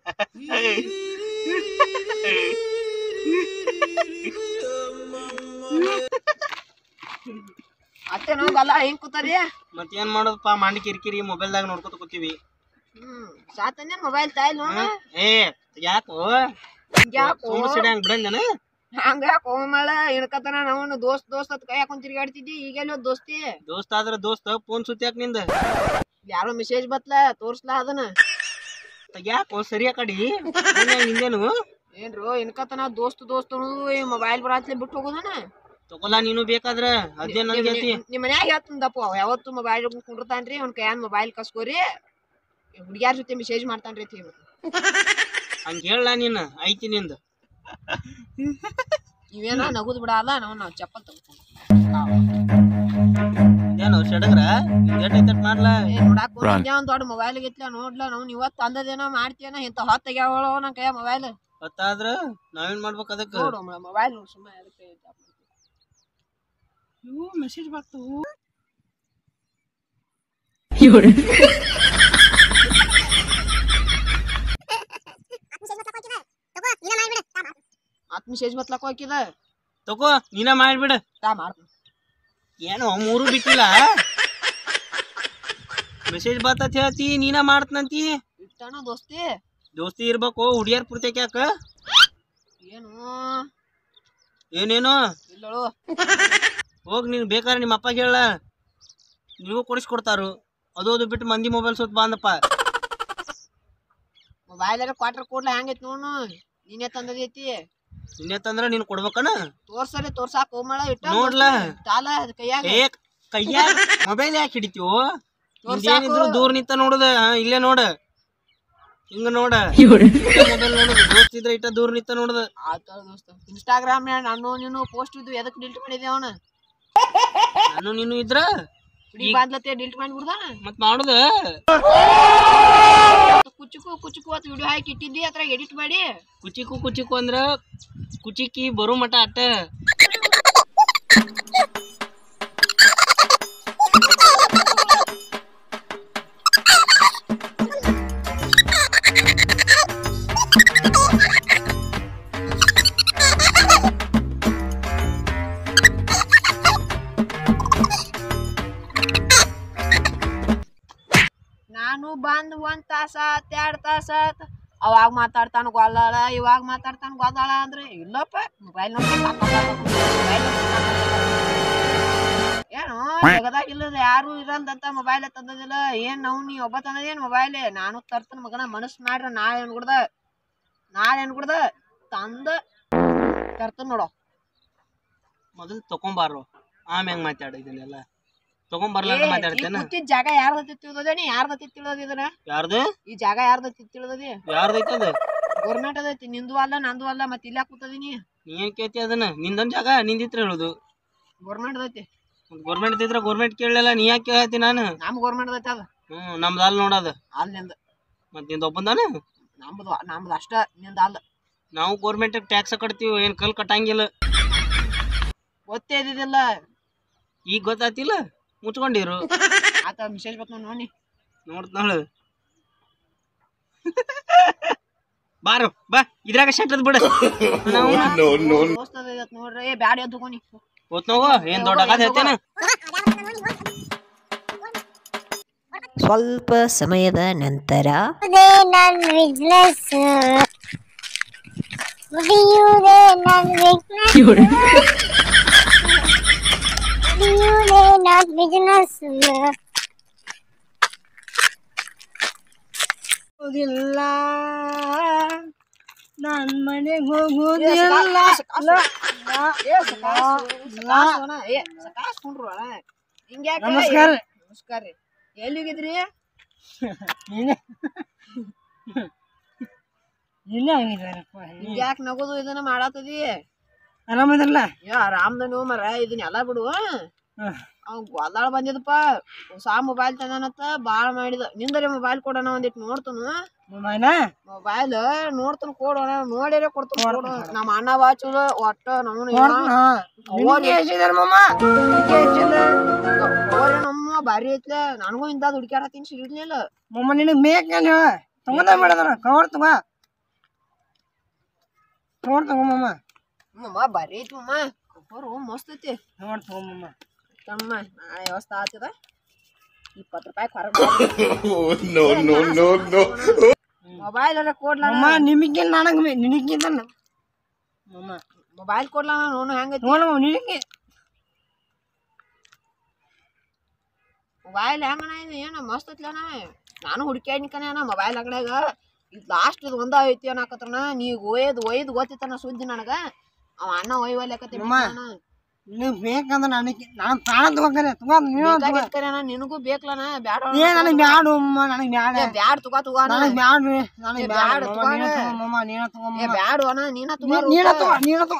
ಅತ್ತೇನೋ ಗಲ್ಲ ಹೆಂಗ್ ಕೂತದಿ ಮತ್ ಏನ್ ಮಾಡೋದಪ್ಪ ಮಾಡಿ ಕಿರಿಕಿರಿ ಮೊಬೈಲ್ದಾಗ ನೋಡ್ಕೊತ ಕೂತೀವಿ ಹ್ಮ್ ಸಾತನ್ಯ ಮೊಬೈಲ್ ತಾಯಿಲ್ ನೋಡ ಏ ಯಾಕೋ ಯಾಕೋ ಸುಮ್ಮ ಸಿಡ್ಯಾಂಗ್ ಬಿಡಂಗನ ಹಂಗ ಕೋಮಳ ಹಿಡ್ಕತನ ನಾವು ದೋಸ್ತ್ ದೋಸ್ತ್ ಅತ್ ಕೈ ಹಾಕೊಂಡ್ ತಿರ್ಗಾಡ್ತಿದ್ದಿ ಈಗೆಲ್ಲ ದೋಸ್ತಿ ದೋಸ್ತ ಆದ್ರ ದೋಸ್ತ ಫೋನ್ ಸುತ್ತಿ ಯಾಕ ನಿಂದ ಯಾರೋ ಮೆಸೇಜ್ ಬತ್ಲ ತೋರ್ಸ್ಲಾ ಅದನ್ನ ಯಾಕೋ ಸರಿಯಾ ಕಡಿ ನಿಂದೇನು ಏನ್ರು ಇನ್ಕತನ ದೋಸ್ತ್ ದೋಸ್ತ್ ಅನ್ನೋದು ಮೊಬೈಲ್ ಬರಾತ್ಲೆ ಬಿಟ್ಟು ಹೋಗೋದನ ತಗೊಲ್ಲ ನೀನು ಬೇಕಾದ್ರ ಅದೇ ನನ್ಗೆ ಐತಿ ನಿಮ್ ಮನ್ಯಾಗ ಹೇಳ್ತಂದಪ್ಪ ಅವ ಯಾವತ್ತು ಮೊಬೈಲ್ ಕುಂಡಿರ್ತಾನ್ರಿ ಅವ್ನ ಕೈಯಾನ್ ಮೊಬೈಲ್ ಕಸ್ಕೋರಿ ಹುಡುಗ್ಯಾರ ಜೊತೆ ಮೆಸೇಜ್ ಮಾಡ್ತಾನ್ರಿ ಅಂತ ಹೇಳಿ ಹಂಗ ಹೇಳ ನೀನ್ ಐತಿ ನಿಂದ ಇವೇನ ನಗುದ್ ಬಿಡಲ್ಲ ನಾವು ನಾವು ಚಪ್ಪಲ್ ತಗೊಂಡ್ ಏನು ಸಡಗ್ರ ಎಟ್ ಐತಟ್ ಮಾಡ್ಲಾ ಏ ನೋಡಾಕ್ ಒಂದ್ ದೊಡ್ಡ ಮೊಬೈಲ್ ಗಿತ್ಲ ನೋಡ್ಲ ನಾವು ಇವತ್ತು ಅಂದದೇನೋ ಮಾಡ್ತೀಯನ ಇಂತ ಹೊತ್ತ ತೆಗ್ಯಾವಳ ನನ್ ಕೈಯ ಮೊಬೈಲ್ ಗೊತ್ತಾದ್ರ ನಾವೇನ್ ಮಾಡ್ಬೇಕು ಅದಕ್ಕ ನೋಡು ಮೊಬೈಲ್ ನೋಡು ಸುಮ್ಮನೆ ಅದಕ್ಕೆ ಇವು ಮೆಸೇಜ್ ಬರ್ತಾವು ಮತ್ ಮೆಸೇಜ್ ಬತ್ಲಕ್ ಹೋಗಿದ ತಗೋ ನೀನ ಮಾಡ್ಬಿಡ ತಾ ಮಾಡ್ತೀನಿ ಏನು ಮೂರು ಬಿಟ್ಟಿಲ್ಲ ಮೆಸೇಜ್ ಬರ್ತತ್ ಹೇಳ್ತಿ ನೀನ ಮಾಡ್ತನಂತಿ ಇಟ್ಟಣ ದೋಸ್ತಿ ದೋಸ್ತಿ ಇರ್ಬೇಕು ಹುಡಿಯಾರ್ ಪೂರ್ತಿಯಾಕ ಯಾಕ ಏನು ಏನೇನು ಇಲ್ಲಳು ಹೋಗ್ ನೀನ್ ಬೇಕಾದ್ರೆ ನಿಮ್ಮ ಅಪ್ಪ ಹೇಳ ನೀವು ಕೊಡಿಸ್ಕೊಡ್ತಾರು ಅದು ಅದು ಬಿಟ್ಟು ಮಂದಿ ಮೊಬೈಲ್ ಸುತ್ತ ಬಂದಪ್ಪ ಮೊಬೈಲ್ ಕ್ವಾರ್ಟರ್ ಕೊಡ್ಲ ಹೆಂಗೈತಿ ನೋಡು ನೀನೇ ತಂದದೈತಿ ನಿನ್ನೆ ತಂದ್ರ ನೀನ್ ಕೊಡ್ಬೇಕನ ತೋರ್ಸರಿ ತೋರ್ಸಾಕ ಹೋಮಳ ಇಟ್ಟ ನೋಡ್ಲಾ? ತಾಲ ಅದ್ ಕೈಯಾಗ ಏ ಕೈಯಾಗ ಮೊಬೈಲ್ ಯಾಕೆ ಹಿಡಿತೀವೋ ತೋರ್ಸಾಕು. ಏನಿದ್ರು ದೂರ ನಿಂತ ನೋಡುದ ಹಾ, ಇಲ್ಲೇ ನೋಡ ಹಿಂಗ ನೋಡ ಮೊಬೈಲ್ ನೋಡುದು ದೋಸ್ತ್ ಇದ್ರ ಇಟ್ಟ ದೂರ ನಿಂತ ನೋಡುದ ಆತ ದೋಸ್ತ ಇನ್ಸ್ಟಾಗ್ರಾಮ್ ನಾನು ನೀನು ಪೋಸ್ಟ್ ಇದ್ದು ಎದಕ್ ಡಿಲ್ಟ್ ಮಾಡಿದೆ ಅವನ ನಾನು ನೀನು ಇದ್ರ ಹುಡಿ ಬಾಂದ್ಲತ್ತೆ ಡಿಲ್ಟ್ ಮಾಡಿಬಿಡ್ದ ಮತ್ ಮಾಡುದ ಕುಚ್ಚುಕು ಕುಚ್ಚುಕು ಅಂತ ವಿಡಿಯೋ ಹಾಕಿ ಇಟ್ಟಿದ್ದಿ ಅದ್ರಾಗ ಎಡಿಟ್ ಮಾಡಿ ಕುಚಿಕು ಕುಚಿಕು ಅಂದ್ರ ಕುಚಿಕಿ ಬರೋ ಮಟ ಅಟ್ಟ ನಾನು ಬಂದ್ ಒಂದ್ ತಾಸ ಆತ್ ಎರಡ್ ತಾಸ ಆತ್ ಅವಾಗ ಮಾತಾಡ್ತಾನ ಗೊಲ್ಲಾಳ ಇವಾಗ ಮಾತಾಡ್ತಾನ ಗೊಲ್ಲಾಳ ಅಂದ್ರೆ ಇಲ್ಲಪ್ಪ ಮೊಬೈಲ್ ಏನು ಜಗದಾಗ ಇಲ್ಲದ ಯಾರು ಇರಲ್ದಂತ ಮೊಬೈಲ್ ತಂದದಿಲ್ಲ ಏನ್ ನಾವು ನೀ ಒಬ್ಬ ತಂದದೇನ್ ಮೊಬೈಲ್ ನಾನು ತರ್ತನ ಮಗನ ಮನಸ್ ಮಾಡ್ರ ನಾಳೆ ಅನ್ಗುಡ್ದ ನಾಳೆ ಅನ್ಗುಡ್ದ ತಂದ ತರ್ತನ ನೋಡೋ ಮೊದಲು ತಗೊಂಬಾರು ಆಮ್ಯಾಗ ಮಾತಾಡ ಇದನ್ನೆಲ್ಲ ತಗೊಂಬರ್ಲಾರ್ದ ಮಾತಾಡ್ತೇನ ಕೂತಿದ್ ಜಾಗ ಯಾರ್ದತಿ ತಿಳಿದದೇನಿ ಯಾರ್ದತಿ ತಿಳಿದದ ಇದನ್ನ ಯಾರ್ದು ಈ ಜಾಗ ಯಾರ್ದತಿ ತಿಳಿದದಿ ಯಾರ್ದೈತೆ ಅದ ಗೌರ್ಮೆಂಟ್ ಅದೈತಿ ನಿಂದು ಅಲ್ಲ ನಂದು ಅಲ್ಲ ಮತ್ತೆ ಇಲ್ಲ ಕೂತದೀನಿ ನೀ ಏನ್ ಕೇಳ್ತಿ ಅದನ್ನ ನಿಂದೊಂದ್ ಜಾಗ ನಿಂದಿತ್ರ ಹೇಳುದು ಗೌರ್ಮೆಂಟ್ ಅದೈತಿ ಗೌರ್ಮೆಂಟ್ ಇದ್ರ ಗೌರ್ಮೆಂಟ್ ಕೇಳಲಿಲ್ಲ ನೀ ಯಾಕೆ ಕೇಳತಿ ನಾನು ನಮ್ ಗೌರ್ಮೆಂಟ್ ಅದೈತಿ ಅದ ಹ್ಮ್ ನಮ್ದು ಅಲ್ಲಿ ನೋಡದ ಅಲ್ಲಿಂದ ಮತ್ ನಿಂದ ಒಬ್ಬಂದಾನ ನಮ್ದು ನಮ್ದು ಅಷ್ಟ ನಿಂದ ಅಲ್ಲ ನಾವು ಗೌರ್ಮೆಂಟ್ ಟ್ಯಾಕ್ಸ್ ಕಟ್ತೀವಿ ಏನ್ ಕಲ್ ಕಟ್ಟಂಗಿಲ್ಲ ಗೊತ್ತೇ ಇದ್ದಿದ್ದಿಲ್ಲ ಈಗ ಗೊತ್ತಾತಿಲ್ಲ ಮುಚ್ಕೊಂಡಿರು ಆತ ಮೆಸೇಜ್ ಬತ್ ನೋಡಿ ನೋಡ್ತಾಳು ಬಾರು ಬಾ ಇದ್ರಾಗ ಶೆಟ್ಟದ್ ಬಿಡ ನಾವು ದೋಸ್ತ ಅದೈತ್ ನೋಡ್ರಿ ಏ ಬ್ಯಾಡ ಎದ್ದು ತಗೋನಿ ಹೋತ್ ನಾವು ಏನ್ ದೊಡ್ಡ ಕಥೆ ಹೇಳ್ತೇನ ಸ್ವಲ್ಪ ಸಮಯದ ನಂತರ ನನ್ನ ಬಿಸ್ನೆಸ್ ಮುಡಿಯುವುದೇ ನನ್ನ ಬಿಸ್ನೆಸ್ ಮುಡಿಯುವುದೇ ನನ್ನ ಬಿಸ್ನೆಸ್ ಹೋಗುದಿಲ್ಲ ನನ್ ಮನೆಗೆ ಏ, ಹೋಗುದಿಲ್ಲ ಸಕಾಸು. ಏ, ಸಕಾಸು, ಸಕಾಸು ಅಣ್ಣ. ಏ, ಸಕಾಸು ಕುಂಡ್ರು ಅಣ್ಣ. ಹಿಂಗ್ಯಾಕ? ನಮಸ್ಕಾರ. ನಮಸ್ಕಾರ ರೀ ಎಲ್ಲಿ ಹೋಗಿದ್ರಿ ಇಲ್ಲ ಆಗಿದಾರಪ್ಪ ಹಿಂಗ್ಯಾಕ್ ನಗೋದು ಇದನ್ನ ಮಾಡಾತದಿ ಆರಾಮದಿರಲ್ಲ ಯಾ ರಾಮ್ದನು ಮರ ಇದನ್ನೆಲ್ಲ ಬಿಡು ಅವ್ ಗೊಲ್ಲಾಳ ಬಂದಿದಪ್ಪ ಹೊಸ ಮೊಬೈಲ್ ತಂದಾನತ್ತ ಬಾಳ ಮಾಡಿದ ನಿಂದರಿ ಮೊಬೈಲ್ ಕೊಡೋಣ ಒಂದಿಟ್ಟು ನೋಡ್ತನು ಮೊಬೈಲ ಮೊಬೈಲ್ ನೋಡ್ತಾನ ಕೊಡೋಣ ನೋಡ್ಯಾರ ಕೊಡ್ತಾನ ಕೊಡು ನಮ್ಮ ಅಣ್ಣ ಬಾಚುದ ಒಟ್ಟ ನಮ್ಮನ್ನ ನಮ್ಮ ಬಾರಿ ಐತ್ಲೆ ನನಗೂ ಇಂದ ಹುಡುಕ್ಯಾಡತ್ತೀನಿ ಸಿಗ್ಲಿಲ್ಲ ಮಮ್ಮ ನಿನಗ್ ಬೇಕೇನು ತಗೊಂಡ ಮೇಡದನ ಕವರ್ ತಗೋ ನೋಡ್ ತಗೊಂಬಮ್ಮ ಮಮ್ಮ ಬರೀ ಐತಿ ಮಮ್ಮ ಕೊಬ್ಬರು ಮಸ್ತ್ ಐತಿ ನೋಡ್ ತಗೊಂಬಮ್ಮ ತಮ್ಮ ನಾಳೆ ವ್ಯವಸ್ಥೆ ಆಗ್ತದ ಇಪ್ಪತ್ತು ರೂಪಾಯಿ ಹೊರಗೆ ಮೊಬೈಲ್ ಅರ ಕೊಡ್ಲ ಅಮ್ಮ ನಿಮಗಿಲ್ಲ ನನಗೆ ನಿನಗಿಲ್ಲ ಮಮ್ಮ ಮೊಬೈಲ್ ಕೊಡ್ಲ ನೋಡು ಹೆಂಗೈತಿ ನೋಡಮ್ಮ ನಿನಗೆ ಮೊಬೈಲ್ ಹೆಂಗಣ ಇದು ಏನು ಮಸ್ತ್ ಐತ್ಲನ ನಾನು ಹುಡುಕ್ಯಾಡಿ ಕಣ ಮೊಬೈಲ್ ಅಂಗಡ್ಯಾಗ ಇದು ಲಾಸ್ಟ್ ಇದು ಒಂದ ಐತಿ ಅನ್ನಕತ್ರನ ನೀ ಒಯ್ದು ಒಯ್ದು ಗೊತ್ತಿತ್ತನ ಸುದ್ದಿ ನನಗ ಅವ ಅಣ್ಣ ಒಯ್ವಲ್ಯಾಕತ್ತಿ ಅಮ್ಮ. ನಿನಗೆ ಬೇಕಂದ್ರೆ ನನಗೆ ನಾನು ಪ್ರಾಣ ತಗೋಕರೆ ತಗೊಂಡ್ ನೀನು ತಗೋ ನಿನಗೂ ಬೇಕಲನ ಬ್ಯಾಡ ಏ ನನಗೆ ಬ್ಯಾಡು ಅಮ್ಮ ನನಗೆ ಬ್ಯಾಡ ಬ್ಯಾಡ ತುಗ ತುಗ ನನಗೆ ಬ್ಯಾಡ್ರಿ ನನಗೆ ಏ, ಬ್ಯಾಡ ಬ್ಯಾಡ, ಮಮ್ಮ, ನೀನ ತಗೋ. ತಗೊಂಬಮ್ಮ ನೀನ ಏ ತಗೊಂಬಮ್ಮ ಬ್ಯಾಡ ಅಣ್ಣ ನೀನ ತುಗ ನೀ- ನೀನ ತಗೋ ನೀನ ತಗೋ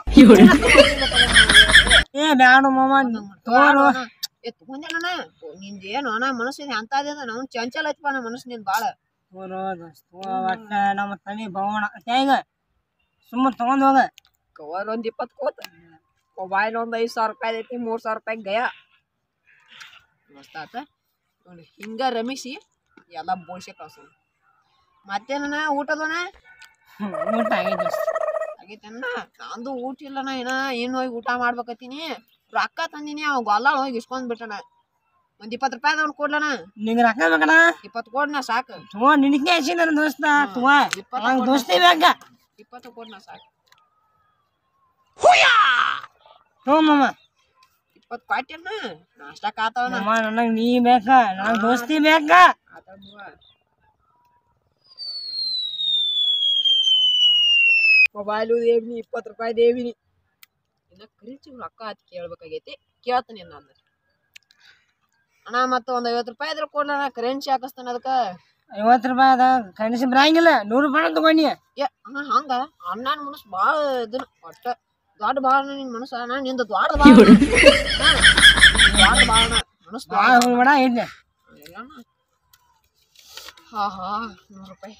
ಏ ಬ್ಯಾಡು ಮಮ್ಮ ತಗೋರು ಏ ತಗೊಂಡಿಲ್ಲಣ್ಣ ನಿಂದೇನು ಅಣ್ಣ ಮನಸ್ಸಿನ ಅಂತದ ನಾವು ಚಂಚಲ ಐತಿಪ್ಪ ನಮ್ಮ ಮನಸ್ಸು ನಿನ್ ಬಾಳ ತಗೋರು ದೋಸ್ತ್ ತಗೋ ಒಟ್ಟ ನಮ್ಮ ತನಿ ಭವನ ಈಗ ಸುಮ್ಮನೆ ತಗೊಂಡ್ ಹೋಗ ಕವರ್ ಒಂದ್ ಇಪ್ಪತ್ತು ಕೋತ ಮೊಬೈಲ್ ಒಂದ್ ಐದ್ ಸಾವಿರ ರೂಪಾಯಿ ಐತಿ ಮೂರ್ ಸಾವಿರ ರೂಪಾಯಿ ಗಯ ಮಸ್ತ್ ಆತ ನೋಡಿ ಹಿಂಗ ರಮಿಸಿ ಎಲ್ಲ ಬೋಳ್ಸೆ ಕಳ್ಸೋಣ ಮತ್ತೇನ ಊಟದಣ್ಣ ಹ್ಮ್, ಊಟ ಆಗೈತೆ ದೋಸ್ತ್ ಆಗೈತಣ್ಣ ನಂದು ಊಟ ಇಲ್ಲಣ್ಣ ಏನ ಏನ್ ಹೋಗಿ ಊಟ ಮಾಡ್ಬೇಕತ್ತೀನಿ ರೊಕ್ಕ ತಂದಿನಿ ಅವ್ ಗೊಲ್ಲ ಹೋಗಿ ಇಸ್ಕೊಂಡ್ ಬಿಟ್ಟಣ ಒಂದ್ ಇಪ್ಪತ್ತು ರೂಪಾಯಿ ಅವ್ನು ಕೊಡ್ಲಣ್ಣ ನಿಂಗೆ ರೊಕ್ಕ ಬೇಕಣ್ಣ ಇಪ್ಪತ್ತು ಕೊಡ್ನ ಸಾಕು ತಗೋ ನಿನಗೆ ಹಚ್ಚಿ ನನ್ನ ದೋಸ್ತ ತಗೋ ಇಪ್ಪತ್ತು ನಂಗೆ ಕೊಡ್ನ ದೋಸ್ತಿ ಬೇಕ ಇಪ್ಪತ್ತು ಕೊಡ್ನ ಸಾಕು ತಗೋ ಮಮ್ಮ ಇಪ್ಪತ್ತು ಕೊಟ್ಟೆಣ್ಣ ನಾಷ್ಟಕ್ಕೆ ಆತವಣ್ಣ ಮಮ್ಮ ನನಗೆ ನೀ ಬೇಕ ನನಗೆ ದೋಸ್ತಿ ಬೇಕ ಮೊಬೈಲು ದೇವಿನಿ ಇಪ್ಪತ್ತು ರೂಪಾಯಿ ದೇವಿನಿ ಇನ್ನ ಖರೀಚಿ ರೊಕ್ಕ ಹತ್ತು ಕೇಳ್ಬೇಕಾಗೈತಿ ಕೇಳ್ತೀನಿ ನಾನು ಅಣ್ಣ ಮತ್ತೆ ಒಂದು ಐವತ್ತು ರೂಪಾಯಿ ಇದ್ರೆ ಕೊಡ್ಲಣ್ಣ ಕರೆನ್ಸಿ ಹಾಕಿಸ್ತಾನೆ ಅದಕ್ಕೆ ಐವತ್ತು ರೂಪಾಯಿ ಅದ ಕಣಿಸಿ ಬರಂಗಿಲ್ಲ ನೂರು ರೂಪಾಯಿ ತಗೊಂಡಿ ಏ ಅಣ್ಣ ಹಂಗ ಅಣ್ಣನ ಮನಸ್ಸು ಭಾಳ ಇದನ್ನ ಒಟ್ಟ ದೊಡ್ಡ ಭಾಳ ನಿನ್ ಮನಸ್ಸು ಅಣ್ಣ ನಿಂದು ದೊಡ್ಡ ಭಾಳ ದೊಡ್ಡ ಭಾಳ ಮನಸ್ಸು ಭಾಳ ಹೋಗ್ಬೇಡ ಐತೆ ಎಲ್ಲಣ್ಣ ಹಾ ಹಾ ನೂರು ರೂಪಾಯಿ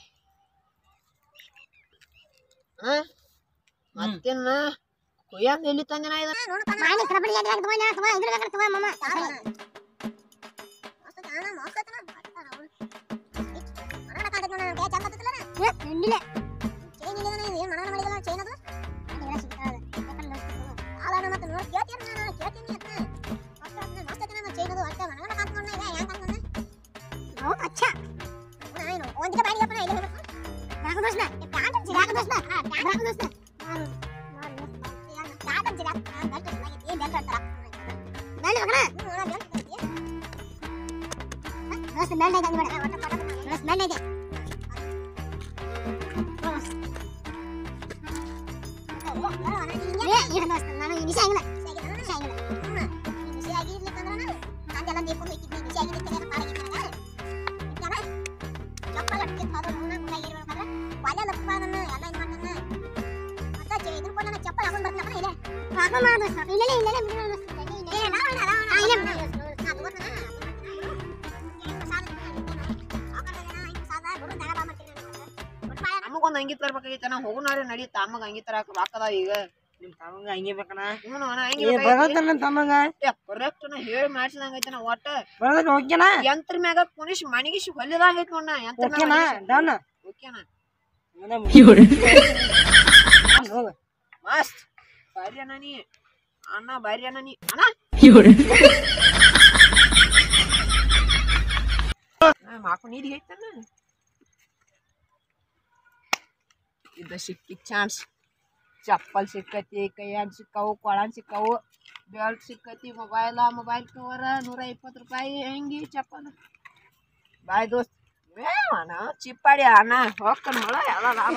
ಅಣ್ಣ ಮತ್ತೇನ ಕೊಯ್ಯಂದ ಎಲ್ಲಿ ತಂದಿನ ಇದು ಮಾಡಿ ಕಬಡ್ಡಿ ಆಟ ತಗೊಂಡ ತಗೋ ಇದ್ರ ಬೇಕಾದ್ರೆ ತಗೋ ಮಮ್ಮ ಇಲ್ಲ ಚೈನ್ ಇಲ್ಲ ಏನು ಮನ ಮಾಡಿದಲ್ಲ ಚೈನ್ ಅದು ಅದೆಲ್ಲ ಸಿಗ್ತದೆ ಯಾಕಂದ್ರೆ ಆಲಾನ ಮತ್ತೆ ನೋಡಿ ಕೇಳ್ತೀನಿ ನಾನು ಕೇಳ್ತೀನಿ ಅಂತ ಮಸ್ತ್ ಐತೆ ನಾನು ಚೈನ್ ಅದು ಅಷ್ಟೇ ಮನ ಕಾಣ್ಕೊಂಡ ಈಗ ಯಾಕೆ ಕಾಣ್ಕೊಂಡ ಓ ಅಚ್ಚಾ ಏನು ಒಂದಿನ ಬಾಡಿಗಪ್ಪ ಇಲ್ಲ ಹೇಳ್ಬೇಕು ರಾಘು ದೋಸ್ತ ಪ್ಯಾಂಟ್ ಅಂಚಿ ರಾಘು ದೋಸ್ತ ಹಾ ಪ್ಯಾಂಟ್ ರಾಘು ದೋಸ್ತ ನಾನು ನಾನು ಪ್ಯಾಂಟ್ ಅಂಚಿ ರಾಘು ಬೆಲ್ಟ್ ಚೆನ್ನಾಗೈತಿ ಏನು ಬೆಲ್ಟ್ ಅಂತಾರ ಬೆಲ್ಟ್ ಮಗನ ದೋಸ್ತ ಬೆಲ್ಟ್ ಐತೆ ಅಂದ್ಬೇಡ ದೋಸ್ತ ಬೆಲ್ಟ್ ಐತೆ ಏ ಈಗ ದೋಸ್ತ ನಾನು ಈ ವಿಷಯ ಆಗಿಲ್ಲ ವಿಷಯ ಆಗಿಲ್ಲ ವಿಷಯ ಆಗಿರ್ಲಿಕ್ಕಂದ್ರೆ ನಾನು ನಂದೆಲ್ಲ ನೀರ್ಕೊಂಡು ಹೋಗಿದ್ದೆ ವಿಷಯ ಆಗಿದ್ದಕ್ಕೆ ಪಾಡಾಗಿದ್ದೆ ಚಪ್ಪಲ್ ಅಟ್ಕೆ ಅದು ಮೂನ ಮುಗ ಏರ್ಬೇಕಾದ್ರೆ ಒಲೆ ಲಪ್ಪ ನನ್ನ ಎಲ್ಲ ಇದು ಮಾಡ್ತಾನೆ ಮತ್ತೆ ಚೆ- ಇದ್ರ ಕೊಡ ಚಪ್ಪಲ್ ಹಾಕೊಂಡ್ ಬರ್ತಾನ ಇಲ್ಲ ಹಾಕೊಂಡ್ ಮಾಡ ದೋಸ್ತ ಇಲ್ಲ ಇಲ್ಲ ಇಲ್ಲ ಬಿಡು ದೋಸ್ತ ಇಲ್ಲ ಇಲ್ಲ ನಾನು ಅದ ಆ, ಇಲ್ಲ ಬಿಡು ದೋಸ್ತ ನಾ ತಗೋತಾನ ನಮಗೊಂದು ಅಂಗಿ ತರ್ಬೇಕಾಗೈತೆ ನಾ ಹೋಗುನಾರೆ ನಡೀತಾ ಅಮ್ಮಗ ಅಂಗಿ ತರಾಕ ರೊಕ್ಕದ ಈಗ ನಿಮ್ಮ ತಮ್ಮಂಗ ಹಂಗೆ ಬೇಕಣ್ಣ ಹ್ಞೂ ಅಣ್ಣ ಅಂಗಿ ಏ ಬರತ್ತ ನನ್ನ ತಮ್ಮಂಗ ಕರೆಕ್ಟ್ ನಾ ಹೇಳಿ ಮಾಡ್ಸಿದಂಗೈತೆ ನಾ ಒಟ್ಟ ಬರೋದ್ರ ಓಕೆನಾ ಯಂತ್ರ ಮ್ಯಾಗ ಕುಣಿಸಿ ಮಣಿಗಿಸಿ ಹೊಲಿದಂಗೈತೆ ನೋಡ ಯಂತ್ರ ಓಕೆನಾ ಡನ್ ಓಕೆನಾ ಹೋಗ ಮಸ್ತ್ ಬಾರಿ ಅಣ್ಣ ನೀ ಅಣ್ಣ ಬಾರಿ ಅಣ್ಣ ನೀ ಅಣ್ಣ ಮಾಕು ನೀಡಿ ಐತಣ್ಣ ಇದು ಸಿಕ್ಕಿ ಚಾನ್ಸ್ ಚಪ್ಪಲ್ ಸಿಕ್ಕತಿ ಕೈಯಾಗ ಸಿಕ್ಕಾವು ಕೊಳನ್ ಸಿಕ್ಕಾವು ಬೆಲ್ಟ್ ಸಿಕ್ಕತಿ ಮೊಬೈಲ ಮೊಬೈಲ್ ಕವರ ನೂರ ಇಪ್ಪತ್ತು ರೂಪಾಯಿ ಹೆಂಗಿ ಚಪ್ಪಲ್ ಬಾಯ್ ದೋಸ್ತ್ ಅಣ್ಣ ಚಿಪ್ಪಾಡಿ ಅಣ್ಣ ಹೋಗ್ತಾನ ಮಳ ಎಲ್ಲ ಲಾಭ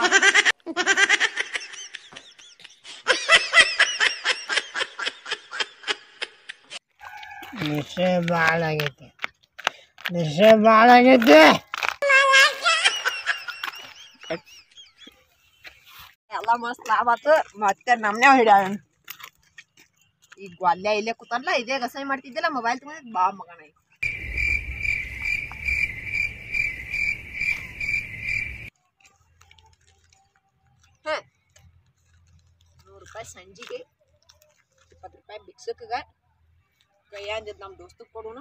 ನಿಶ್ಚಯ ಭಾಳ ಆಗೈತಿ ನಿಶ್ಚಯ ಭಾಳ ಆಗೈತಿ ಎಲ್ಲ ಮಸ್ತ್ ಲಾಭ ಆತು ಮತ್ತೆ ನಮ್ನೆ ಹಿಡ್ಯಾಳ ಈಗ ಅಲ್ಲೇ ಇಲ್ಲೇ ಕೂತಲ್ಲ ಇದೇ ಗಸಾಯಿ ಮಾಡ್ತಿದ್ದಿಲ್ಲ ಮೊಬೈಲ್ ತಗೊಂಡ್ ಬಾ ಮಗನ ಈಗ. ಹ. ನೂರು ರೂಪಾಯಿ ಸಂಜಿಗೆ ಇಪ್ಪತ್ತು ರೂಪಾಯಿ ಬಿಕ್ಸಕ್ಗ ಕೈಯಾಂದಿದ್ ನಮ್ಮ ದೋಸ್ತಕ್ಕೆ ಕೊಡೋಣ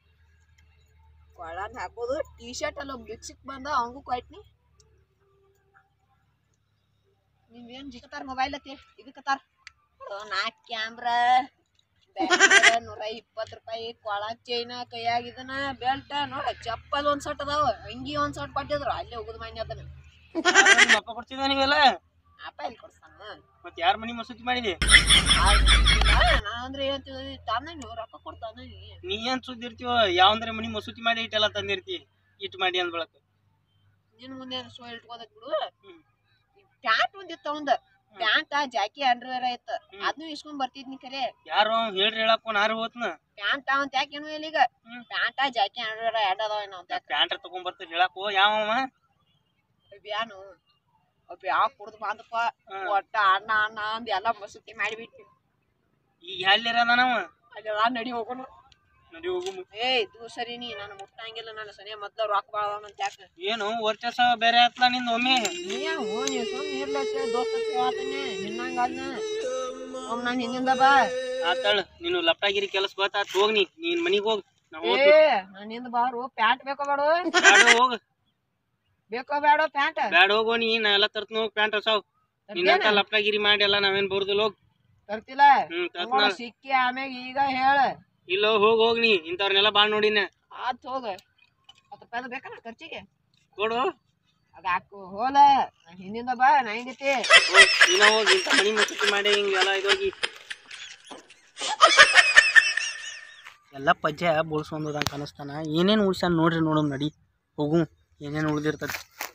ಕೊಳನ್ ಹಾಕೋದು ಟೀ ಶರ್ಟ್ ಅಲ್ಲ ಬಿಕ್ಸಕ್ ಬಂದ ಅವಂಗೂ ಕೊಟ್ನಿ ನೀವೇನ್ ಜಿಗತಾರ ಮೊಬೈಲ್ ಅತ್ತಿ ಇದಕ್ಕತ್ತಾರ ನಾಲ್ಕು ಕ್ಯಾಮ್ರಾ ನೂರ ಇಪ್ಪತ್ತು ರೂಪಾಯಿ ಕೊಳ ಚೈನ ಕೈಯಾಗ ಇದನ್ನ ಬೆಲ್ಟ್ ನೋಡ ಚಪ್ಪಲ್ ಒಂದ್ ಸಟ್ ಅದಾವ ಅಂಗಿ ಒಂದ್ ಸಟ್ ಕೊಟ್ಟಿದ್ರು ಅಲ್ಲೇ ಹೋಗುದು ಮನೆ ಅದನ್ನ ನಿಮ್ಮ ಅಪ್ಪ ಕೊಡ್ತಿದ್ದ ನೀವೆಲ್ಲ ಅಪ್ಪ ಇಲ್ಲಿ ಕೊಡ್ತಾನ ಮತ್ತೆ ಯಾರ ಮನಿ ಮಸೂತಿ ಮಾಡಿದಿ ನಾ ಅಂದ್ರೆ ಹೇಳ್ತಿದ್ವಿ ತಾನ ನೀವು ರೊಕ್ಕ ಕೊಡ್ತಾನ ನೀ ಏನ್ ಸುದ್ದಿ ಇರ್ತೀವ ಯಾವಂದ್ರೆ ಮನಿ ಮಸೂತಿ ಮಾಡಿ ಇಟ್ಟೆಲ್ಲ ತಂದಿರ್ತಿ ಇಟ್ ಮಾಡಿ ಅಂದ್ ಬಳಕ ನಿನ್ ಮುಂದೆ ಸೋ ಇಟ್ಕೊಂಡದ್ ಬಿಡು ಹ್ಮ್. ಪ್ಯಾಂಟ್ ಒಂದಿತ್ತು ಅವಂದ ಪ್ಯಾಂಟ್ ಜಾಕಿ ಅಂಡರ್ವೇರ್ ಐತ ಹ್ಮ್. ಅದನ್ನು ಇಸ್ಕೊಂಡ್ ಬರ್ತಿದ್ನಿ ಖರೆ ಯಾರು ಹೇಳ್ರಿ ಹೇಳಪ್ಪ ನಾರು ಹೋತ್ನ ಪ್ಯಾಂಟ್ ಅವಂತ ಯಾಕೆ ಏನು ಈಗ ಹ್ಮ್. ಪ್ಯಾಂಟ ಜಾಕಿ ಅಂಡರ್ವೇರ್ ಎರಡ್ ಅದಾವ ಏನೋ ಅಂತ ಪ್ಯಾಂಟ್ರ ತಗೊಂಡ್ ಬರ್ತೀರಿ ಹೇಳಕ್ ಯಾವ ಬ್ಯಾನು ಒಬ್ಬ ಯಾವ ಕುಡ್ದು ಬಂದಪ್ಪ ಒಟ್ಟ ಅಣ್ಣ ಅಣ್ಣ ಅಂದ್ ಎಲ್ಲ ಮಸೂತಿ ಮಾಡಿಬಿಟ್ಟು ಈಗ ಎಲ್ಲಿರ ನಾವ ಅಲ್ಲೆಲ್ಲ ನಡಿ ಹೋಗೋಣ ನಡಿ ಹೋಗು ಏಯ್ ದೂ ಸರಿ ನೀ ನಾನು ಮುಟ್ಟಂಗಿಲ್ಲ ನಾನು ಸನಿ ಮೊದ್ಲ ರೊಕ್ಕ ಬಾಳ ಅಂತ ಯಾಕೆ ಏನು ವರ್ಚಸ ಬೇರೆ ಆತ್ಲ ನಿಂದ ಒಮ್ಮೆ ನೀ ಹೋ ನೀ ಸುಮ್ಮನೆ ಇರ್ಲತ್ತೆ ದೋಸ್ತ ಹೇಳ್ತೀನಿ ನಿನ್ನಂಗ ಅದ್ನ ಒಮ್ಮೆ ನಾನು ಹಿಂದಿಂದ ಬಾ ಆತಾಳ ನೀನು ಲಪ್ಟಾಗಿರಿ ಕೆಲಸ ಗೊತ್ತಾತ್ ಹೋಗ್ ನೀ ನೀನ್ ಮನಿಗ್ ಹೋಗ್ ನಾ ಏ ಹೋಗ್ತೀನಿ ನಾನು ಹಿಂದ ಬಾರು ಪ್ಯಾಂಟ್ ಬೇಕೋ ಬೇಡ ಬ್ಯಾಡ ಹೋಗ್ ಬೇಕೋ ಬೇಡ ಪ್ಯಾಂಟ್ ಬ್ಯಾಡ ಹೋಗೋ ನೀ ನಾ ಎಲ್ಲ ತರ್ತನ ಹೋಗ್ ಪ್ಯಾಂಟ್ ಹೊಸಾವ್ ನಿನ್ನಂತ ಲಪ್ಟಾಗಿರಿ ಮಾಡಿ ಎಲ್ಲ ನಾವೇನ್ ಬರುದಿಲ್ಲ ಹೋಗ್ ತರ್ತಿಲ್ಲ ಹ್ಮ್ ತರ್ತ್ನ ನೋಡು, ಸಿಕ್ಕಿ ಆಮ್ಯಾಗ ಈಗ ಹೇಳ ಇಲ್ಲ ಹೋಗ್ ಹೋಗ್ ನೀ ಇಂಥವ್ರನ್ನೆಲ್ಲ ಬಾಳ್ ನೋಡಿನ ಆತ್ ಹೋಗ ಹತ್ತು ರೂಪಾಯಿ ಬೇಕಲ್ಲ ಖರ್ಚಿಗೆ ಕೊಡು ಅದ ಹಾಕು ಹೋಲ ನಾನ್ ಹಿಂದಿಂದ ಬಾ ನಾ ಹಿಂಗೈತಿ ಹೋಗ್ ನೀನ ಹೋಗ್ ಇಂಥ ಮನಿ ಮಸೂತಿ ಮಾಡಿ ಹಿಂಗೆಲ್ಲ ಇದೋಗಿ ಎಲ್ಲ ಪಜ್ಜೆ ಬೋಳ್ಸ್ಕೊಂಡದಂಗ ಕಾಣಿಸ್ತಾನ ಏನೇನು ಉಳ್ಸ್ಯಾನ ನೋಡ್ರಿ ನೋಡಮ್ ನಡಿ ಹೋಗು ಏನೇನು ಉಳ್ದಿರ್ತದ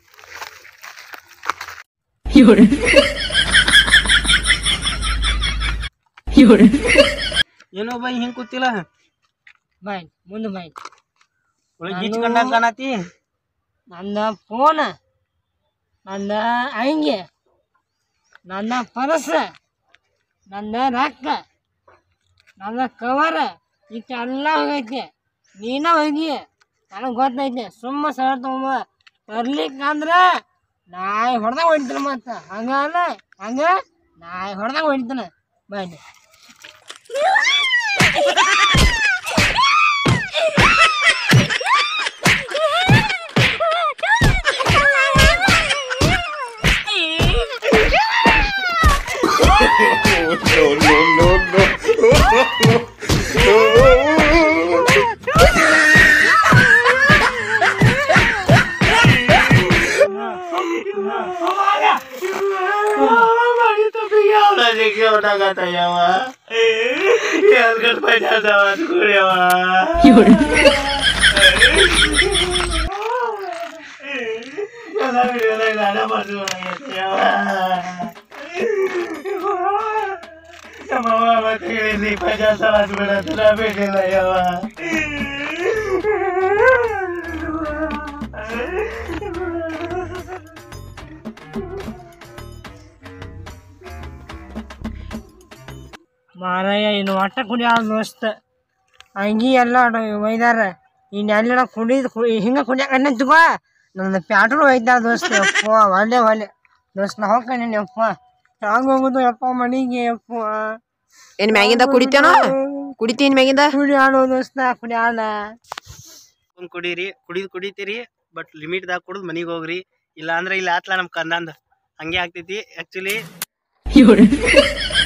ಏನೋ ಬೈ ಹಿಂಗ್ ಕೂತಿಲ್ಲ ಮೈಂಡ್ ಮುಂದೆ ಮೈಂಡ್ ಒಳಗೆ ಗೀಚ್ಕೊಂಡಂಗ ಕಾಣತಿ ನನ್ನ ಫೋನ್ ನನ್ನ ಅಂಗಿ ನನ್ನ ಪರಸ ನನ್ನ ರೊಕ್ಕ ನನ್ನ ಕವರ್ ಇಷ್ಟೆಲ್ಲ ಹೋಗೈತಿ ನೀನ ಹೋಗಿ ನನಗೆ ಗೊತ್ತೈತಿ ಸುಮ್ಮ ಸರ ತಗೊಂಬ ತರ್ಲಿಕ್ಕಂದ್ರೆ ನಾಯಿ ಹೊಡೆದಾಗ ಹೊಡಿತಾನೆ ಮತ್ತೆ ಹಂಗಲ್ಲ ಹಂಗ ನಾಯಿ ಹೊಡೆದಾಗ ಹೊಡಿತಾನೆ ಬನ್ನಿ ಮಾರಯ್ಯ ಇನ್ನು ಒಟ್ಟ ಕುಡಿಯಾಳ ದೋಸ್ತ ಅಂಗಿ ಎಲ್ಲ ಒಯ್ದಾರ ಇನ್ನು ಎಲ್ಲ ಕುಡಿದು ಹಿಂಗೆ ಕುಡಿಯಾಕ ಅನ್ನ ತಗೋ ನನ್ನ ಪ್ಯಾಟ್ರು ಒಯ್ದಾರ ದೋಸ್ತ ಯಪ್ಪ ಒಳ್ಳೆ ಒಳ್ಳೆ ದೋಸ್ತ ನಾ ಹೋಗ್ತಾನೆ ಯಪ್ಪ ಹ್ಯಾಂಗ ಹೋಗುದು ಯಪ್ಪ ಮನಿಗೆ ಯಪ್ಪ ಏನ್ ಮ್ಯಾಗಿಂದ ಕುಡಿತೇನೋ ಕುಡಿತೀನಿ ಮ್ಯಾಗಿಂದ ಕುಡಿಯಾಳು ದೋಸ್ತ ಕುಡಿಯಾಳ ಒಂದ್ ಕುಡೀರಿ ಕುಡಿದ್ ಕುಡಿತೀರಿ ಬಟ್ ಲಿಮಿಟ್ದಾಗ ಕುಡಿದ್ ಮನಿಗ್ ಹೋಗ್ರಿ ಇಲ್ಲ ಅಂದ್ರೆ ಇಲ್ಲಿ ಆತ್ಲ ನಮ್ ಕಂದಂದ ಹಂಗೆ ಆಗ್ತೈತಿ ಆಕ್ಚುಲಿ